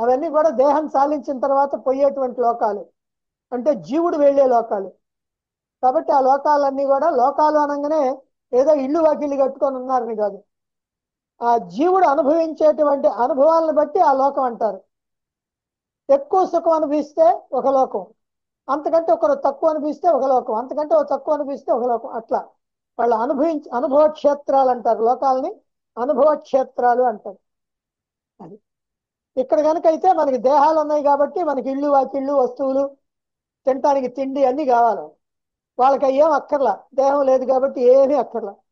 అవన్నీ కూడా దేహం సాలించిన తర్వాత పోయేటువంటి లోకాలు అంటే జీవుడు వెళ్ళే లోకాలు కాబట్టి ఆ లోకాలన్నీ కూడా లోకాలు అనగానే ఏదో ఇల్లు వాకిళ్ళు కట్టుకొని ఉన్నారని కాదు ఆ జీవుడు అనుభవించేటువంటి అనుభవాలను బట్టి ఆ లోకం అంటారు ఎక్కువ సుఖం అనిపిస్తే ఒక లోకం అంతకంటే ఒకరు తక్కువ అనిపిస్తే ఒక లోకం అంతకంటే ఒక తక్కువ అనిపిస్తే ఒక లోకం అట్లా వాళ్ళు అనుభవించి అనుభవ క్షేత్రాలు అంటారు లోకాలని అనుభవ క్షేత్రాలు అంటారు అది ఇక్కడ కనుక అయితే మనకి దేహాలు ఉన్నాయి కాబట్టి మనకి ఇల్లు వాకిళ్ళు వస్తువులు తినటానికి తిండి అన్నీ కావాలి వాళ్ళకి ఏం అక్కర్లా దేహం లేదు కాబట్టి ఏమీ అక్కర్లా